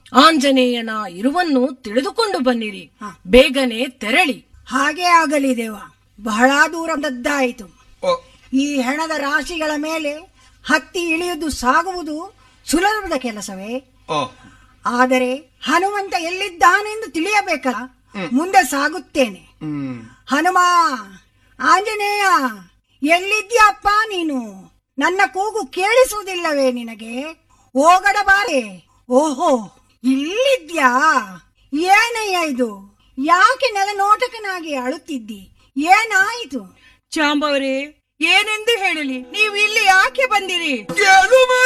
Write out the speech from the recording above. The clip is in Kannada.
ಆಂಜನೇಯನ ಇರುವನ್ನು ತಿಳಿದುಕೊಂಡು ಬನ್ನಿರಿ ಹ. ಬೇಗನೆ ತೆರಳಿ ಹಾಗೇ ಆಗಲಿ ದೇವ ಬಹಳ ದೂರ ದದ್ದಾಯಿತು ಓ ಈ ಹೆಣದ ರಾಶಿಗಳ ಮೇಲೆ ಹತ್ತಿ ಇಳಿಯುವುದು ಸಾಗುವುದು ಸುಲಭದ ಕೆಲಸವೇ ಓ ಆದರೆ ಹನುಮಂತ ಎಲ್ಲಿದ್ದಾನೆಂದು ತಿಳಿಯಬೇಕಲ್ಲ ಮುಂದೆ ಸಾಗುತ್ತೇನೆ ಹ್ಮ್ ಹನುಮ ಆಂಜನೇಯ ಎಲ್ಲಿದ್ಯಪ್ಪ ನೀನು ನನ್ನ ಕೂಗು ಕೇಳಿಸುವುದಿಲ್ಲವೇ ನಿನಗೆ ಓಗಡಬಾರೆ ಓಹೋ ಇಲ್ಲಿದ್ಯಾ ಏನಯ್ಯ ಇದು ಯಾಕೆ ನೆಲನೋಟಕನಾಗಿ ಅಳುತ್ತಿದ್ದಿ ಏನಾಯಿತು ಚಾಂಬವರೇ ಏನೆಂದು ಹೇಳಲಿ ನೀವು ಇಲ್ಲಿ ಯಾಕೆ ಬಂದಿರಿ ಏನು